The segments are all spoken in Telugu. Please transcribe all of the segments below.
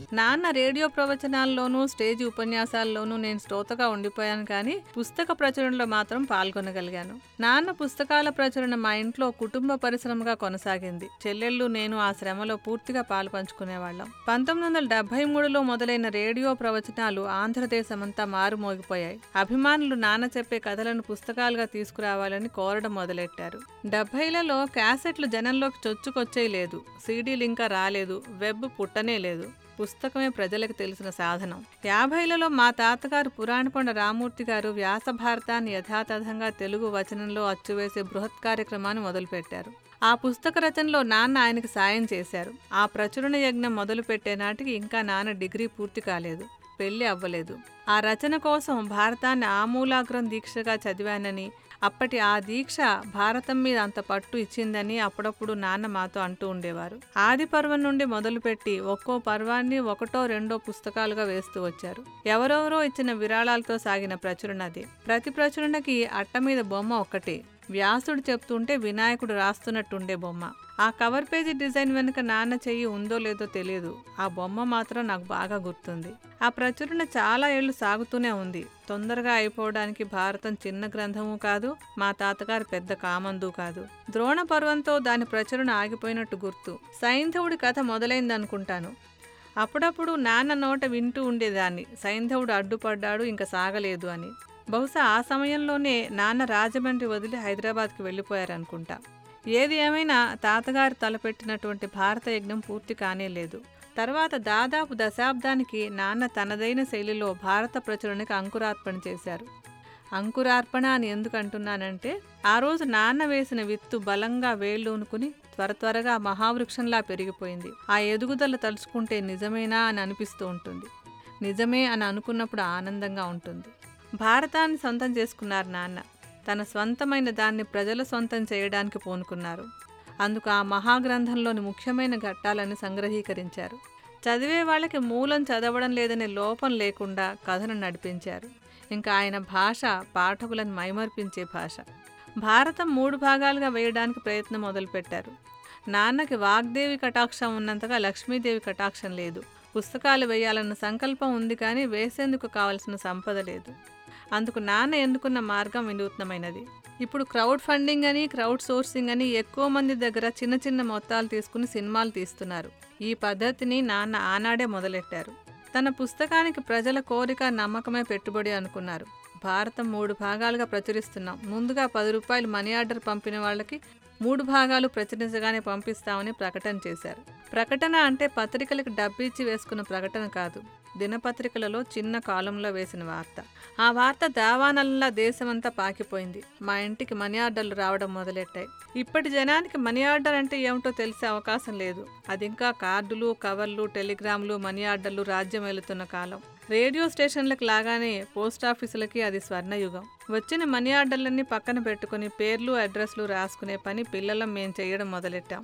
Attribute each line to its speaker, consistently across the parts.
Speaker 1: నాన్న రేడియో ప్రవచనాల్లోనూ స్టేజ్ ఉపన్యాసాల్లోనూ నేను శ్రోతగా ఉండిపోయాను కానీ పుస్తక ప్రచురణలో మాత్రం పాల్గొనగలిగాను నాన్న పుస్తకాల ప్రచురణ మా ఇంట్లో కుటుంబ పరిశ్రమగా కొనసాగింది చెల్లెళ్ళు నేను ఆ శ్రమలో పూర్తిగా పాలు పంచుకునేవాళ్ళం పంతొమ్మిది వందల డెబ్బై మూడులో మొదలైన రేడియో ప్రవచనాలు ఆంధ్రదేశమంతా మారుమోగిపోయాయి అభిమానులు నాన్న చెప్పే కథలను పుస్తకాలుగా తీసుకురావాలని కోరడం మొదలెట్టారు డెబ్బైలలో క్యాసెట్లు జనంలోకి చొచ్చుకొచ్చేయలేదు సీడీలు ఇంకా రాలేదు వెబ్ పుట్టనే లేదు పుస్తకమే ప్రజలకు తెలిసిన సాధనం యాభైలలో మా తాతగారు పురాణపండ రామూర్తి గారు వ్యాస భారతాన్ని యథాతథంగా తెలుగు వచనంలో అచ్చువేసే బృహత్ కార్యక్రమాన్ని మొదలుపెట్టారు ఆ పుస్తక రచనలో నాన్న ఆయనకి సాయం చేశారు ఆ ప్రచురణ యజ్ఞం మొదలుపెట్టే నాటికి ఇంకా నాన్న డిగ్రీ పూర్తి కాలేదు పెళ్లి అవ్వలేదు ఆ రచన కోసం భారతాన్ని ఆమూలాగ్రం దీక్షగా చదివానని అప్పటి ఆ దీక్ష భారతం మీద అంత పట్టు ఇచ్చిందని అప్పుడప్పుడు నాన్న మాతో అంటూ ఉండేవారు ఆది పర్వం నుండి మొదలుపెట్టి ఒక్కో పర్వాన్ని ఒకటో రెండో పుస్తకాలుగా వేస్తూ వచ్చారు ఎవరెవరో ఇచ్చిన విరాళాలతో సాగిన ప్రచురణ అది ప్రతి ప్రచురణకి అట్ట మీద బొమ్మ ఒక్కటే వ్యాసుడు చెప్తుంటే వినాయకుడు రాస్తున్నట్టుండే బొమ్మ ఆ కవర్ పేజీ డిజైన్ వెనుక నాన్న చెయ్యి ఉందో లేదో తెలియదు ఆ బొమ్మ మాత్రం నాకు బాగా గుర్తుంది ఆ ప్రచురణ చాలా ఏళ్లు సాగుతూనే ఉంది తొందరగా అయిపోవడానికి భారతం చిన్న గ్రంథము కాదు మా తాతగారు పెద్ద కామందు కాదు ద్రోణ పర్వంతో దాని ప్రచురణ ఆగిపోయినట్టు గుర్తు సైంధవుడి కథ మొదలైందనుకుంటాను అప్పుడప్పుడు నాన్న నోట వింటూ ఉండేదాన్ని సైంధవుడు అడ్డుపడ్డాడు ఇంకా సాగలేదు అని బహుశా ఆ సమయంలోనే నాన్న రాజమండ్రి వదిలి హైదరాబాద్కి వెళ్ళిపోయారనుకుంటా ఏది ఏమైనా తాతగారు తలపెట్టినటువంటి భారత యజ్ఞం పూర్తి కానే లేదు తర్వాత దాదాపు దశాబ్దానికి నాన్న తనదైన శైలిలో భారత ప్రచురణకి అంకురార్పణ చేశారు అంకురార్పణ అని ఎందుకు అంటున్నానంటే ఆ రోజు నాన్న వేసిన విత్తు బలంగా వేళ్ళూనుకుని త్వర త్వరగా మహావృక్షంలా పెరిగిపోయింది ఆ ఎదుగుదల తలుచుకుంటే నిజమేనా అని అనిపిస్తూ ఉంటుంది నిజమే అని అనుకున్నప్పుడు ఆనందంగా ఉంటుంది భారతాన్ని సొంతం చేసుకున్నారు నాన్న తన స్వంతమైన దాన్ని ప్రజల సొంతం చేయడానికి పూనుకున్నారు అందుకు ఆ మహాగ్రంథంలోని ముఖ్యమైన ఘట్టాలను సంగ్రహీకరించారు చదివే వాళ్ళకి మూలం చదవడం లేదనే లోపం లేకుండా కథను నడిపించారు ఇంకా ఆయన భాష పాఠకులను మైమర్పించే భాష భారతం మూడు భాగాలుగా వేయడానికి ప్రయత్నం మొదలుపెట్టారు నాన్నకి వాగ్దేవి కటాక్షం ఉన్నంతగా లక్ష్మీదేవి కటాక్షం లేదు పుస్తకాలు వేయాలన్న సంకల్పం ఉంది కానీ వేసేందుకు కావలసిన సంపద లేదు అందుకు నాన్న ఎన్నుకున్న మార్గం వినూత్నమైనది ఇప్పుడు క్రౌడ్ ఫండింగ్ అని క్రౌడ్ సోర్సింగ్ అని ఎక్కువ మంది దగ్గర చిన్న చిన్న మొత్తాలు తీసుకుని సినిమాలు తీస్తున్నారు ఈ పద్ధతిని నాన్న ఆనాడే మొదలెట్టారు తన పుస్తకానికి ప్రజల కోరిక నమ్మకమే పెట్టుబడి అనుకున్నారు భారతం మూడు భాగాలుగా ప్రచురిస్తున్నాం ముందుగా పది రూపాయలు మనీ ఆర్డర్ పంపిన వాళ్ళకి మూడు భాగాలు ప్రచురించగానే పంపిస్తామని ప్రకటన చేశారు ప్రకటన అంటే పత్రికలకు డబ్బిచ్చి వేసుకున్న ప్రకటన కాదు దినపత్రికలలో చిన్న కాలంలో వేసిన వార్త ఆ వార్త దావానల్లా దేశమంతా పాకిపోయింది మా ఇంటికి మనీ ఆర్డర్లు రావడం మొదలెట్టాయి ఇప్పటి జనానికి మనీ ఆర్డర్ అంటే ఏమిటో తెలిసే అవకాశం లేదు అది ఇంకా కార్డులు కవర్లు టెలిగ్రామ్లు మనీ ఆర్డర్లు రాజ్యం వెళుతున్న కాలం రేడియో స్టేషన్లకు లాగానే పోస్ట్ ఆఫీసులకి అది స్వర్ణయుగం వచ్చిన మనీ ఆర్డర్లన్నీ పక్కన పెట్టుకుని పేర్లు అడ్రస్లు రాసుకునే పని పిల్లలం మేం చేయడం మొదలెట్టాం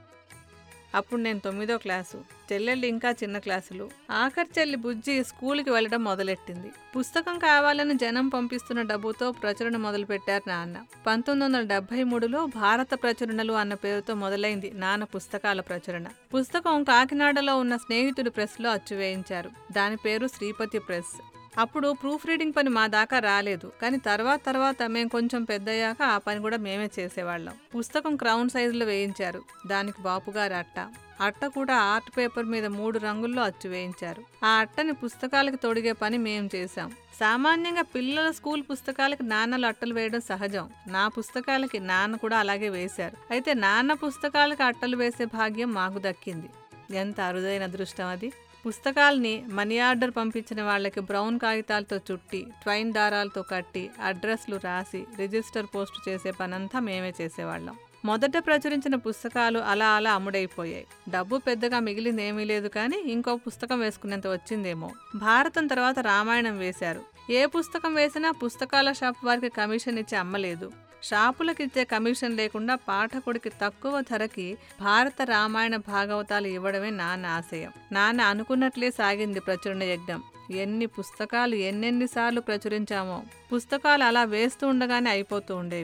Speaker 1: అప్పుడు నేను తొమ్మిదో క్లాసు చెల్లెళ్ళు ఇంకా చిన్న క్లాసులు ఆఖరి చెల్లి బుజ్జి స్కూల్కి వెళ్ళడం మొదలెట్టింది పుస్తకం కావాలని జనం పంపిస్తున్న డబ్బుతో ప్రచురణ మొదలుపెట్టారు నాన్న పంతొమ్మిది వందల డెబ్బై మూడులో భారత ప్రచురణలు అన్న పేరుతో మొదలైంది నాన్న పుస్తకాల ప్రచురణ పుస్తకం కాకినాడలో ఉన్న స్నేహితుడి ప్రెస్లో అచ్చువేయించారు దాని పేరు శ్రీపతి ప్రెస్ అప్పుడు ప్రూఫ్ రీడింగ్ పని మా దాకా రాలేదు కానీ తర్వాత తర్వాత మేము కొంచెం పెద్దయ్యాక ఆ పని కూడా మేమే చేసేవాళ్ళం పుస్తకం క్రౌన్ సైజులో వేయించారు దానికి బాపుగారు అట్ట అట్ట కూడా ఆర్ట్ పేపర్ మీద మూడు రంగుల్లో అచ్చు వేయించారు ఆ అట్టని పుస్తకాలకు తొడిగే పని మేం చేశాం సామాన్యంగా పిల్లల స్కూల్ పుస్తకాలకి నాన్నలు అట్టలు వేయడం సహజం నా పుస్తకాలకి నాన్న కూడా అలాగే వేశారు అయితే నాన్న పుస్తకాలకి అట్టలు వేసే భాగ్యం మాకు దక్కింది ఎంత అరుదైన అదృష్టం అది పుస్తకాల్ని మనీ ఆర్డర్ పంపించిన వాళ్ళకి బ్రౌన్ కాగితాలతో చుట్టి ట్వైన్ దారాలతో కట్టి అడ్రస్లు రాసి రిజిస్టర్ పోస్ట్ చేసే పనంతా మేమే చేసేవాళ్ళం మొదట ప్రచురించిన పుస్తకాలు అలా అలా అమ్ముడైపోయాయి డబ్బు పెద్దగా మిగిలింది ఏమీ లేదు కానీ ఇంకో పుస్తకం వేసుకునేంత వచ్చిందేమో భారతం తర్వాత రామాయణం వేశారు ఏ పుస్తకం వేసినా పుస్తకాల షాప్ వారికి కమిషన్ ఇచ్చి అమ్మలేదు షాపులకు ఇచ్చే కమిషన్ లేకుండా పాఠకుడికి తక్కువ ధరకి భారత రామాయణ భాగవతాలు ఇవ్వడమే నాన్న ఆశయం నాన్న అనుకున్నట్లే సాగింది ప్రచురణ యజ్ఞం ఎన్ని పుస్తకాలు ఎన్నెన్నిసార్లు ప్రచురించామో పుస్తకాలు అలా వేస్తూ ఉండగానే అయిపోతూ ఉండేవి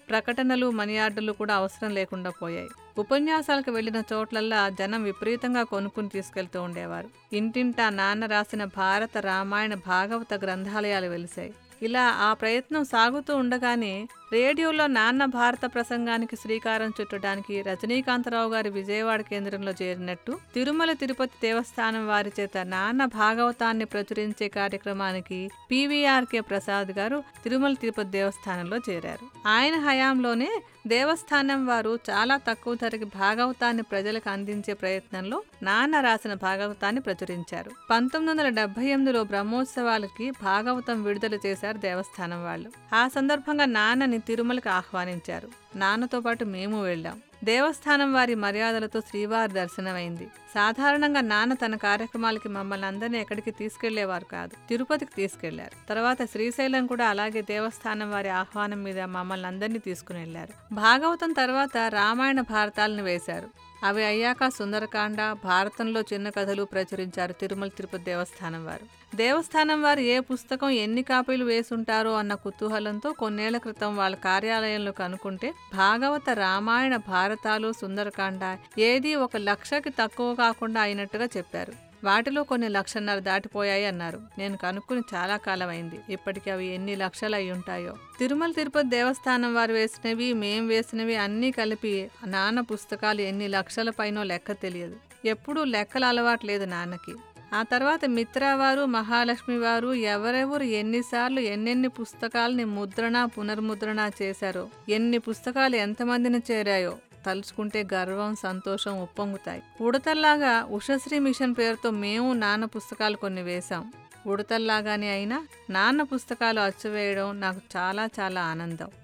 Speaker 1: ప్రకటనలు మనియార్డులు కూడా అవసరం లేకుండా పోయాయి ఉపన్యాసాలకు వెళ్లిన చోట్లల్లా జనం విపరీతంగా కొనుక్కుని తీసుకెళ్తూ ఉండేవారు ఇంటింటా నాన్న రాసిన భారత రామాయణ భాగవత గ్రంథాలయాలు వెలిశాయి ఇలా ఆ ప్రయత్నం సాగుతూ ఉండగానే రేడియోలో నాన్న భారత ప్రసంగానికి శ్రీకారం చుట్టడానికి రజనీకాంతరావు గారి విజయవాడ కేంద్రంలో చేరినట్టు తిరుమల తిరుపతి దేవస్థానం వారి చేత నాన్న భాగవతాన్ని ప్రచురించే కార్యక్రమానికి పివిఆర్కే ప్రసాద్ గారు తిరుమల తిరుపతి దేవస్థానంలో చేరారు ఆయన హయాంలోనే దేవస్థానం వారు చాలా తక్కువ ధరకి భాగవతాన్ని ప్రజలకు అందించే ప్రయత్నంలో నాన్న రాసిన భాగవతాన్ని ప్రచురించారు పంతొమ్మిది వందల డెబ్బై ఎనిమిదిలో బ్రహ్మోత్సవాలకి భాగవతం విడుదల చేశారు దేవస్థానం వాళ్ళు ఆ సందర్భంగా నాన్నని తిరుమలకి ఆహ్వానించారు నాన్నతో పాటు మేము వెళ్ళాం దేవస్థానం వారి మర్యాదలతో శ్రీవారి దర్శనమైంది సాధారణంగా నాన్న తన కార్యక్రమాలకి మమ్మల్ని అందరినీ ఎక్కడికి తీసుకెళ్లేవారు కాదు తిరుపతికి తీసుకెళ్లారు తర్వాత శ్రీశైలం కూడా అలాగే దేవస్థానం వారి ఆహ్వానం మీద మమ్మల్ని అందరినీ తీసుకుని వెళ్లారు భాగవతం తర్వాత రామాయణ భారతాలను వేశారు అవి అయ్యాక సుందరకాండ భారతంలో చిన్న కథలు ప్రచురించారు తిరుమల తిరుపతి దేవస్థానం వారు దేవస్థానం వారు ఏ పుస్తకం ఎన్ని కాపీలు వేసుంటారో అన్న కుతూహలంతో కొన్నేళ్ల క్రితం వాళ్ళ కార్యాలయంలో కనుక్కుంటే భాగవత రామాయణ భారతాలు సుందరకాండ ఏది ఒక లక్షకి తక్కువ కాకుండా అయినట్టుగా చెప్పారు వాటిలో కొన్ని లక్షన్నర దాటిపోయాయి అన్నారు నేను కనుక్కుని చాలా కాలం అయింది ఇప్పటికి అవి ఎన్ని లక్షలు అయి ఉంటాయో తిరుమల తిరుపతి దేవస్థానం వారు వేసినవి మేం వేసినవి అన్నీ కలిపి నాన్న పుస్తకాలు ఎన్ని లక్షల పైనో లెక్క తెలియదు ఎప్పుడూ లెక్కల అలవాటు లేదు నాన్నకి ఆ తర్వాత మిత్రా వారు మహాలక్ష్మి వారు ఎవరెవరు ఎన్నిసార్లు ఎన్నెన్ని పుస్తకాలని ముద్రణ పునర్ముద్రణ చేశారో ఎన్ని పుస్తకాలు ఎంతమందిని చేరాయో తలుచుకుంటే గర్వం సంతోషం ఉప్పొంగుతాయి ఉడతల్లాగా ఉషశ్రీ మిషన్ పేరుతో మేము నాన్న పుస్తకాలు కొన్ని వేశాం ఉడతల్లాగానే అయినా నాన్న పుస్తకాలు అచ్చువేయడం నాకు చాలా చాలా ఆనందం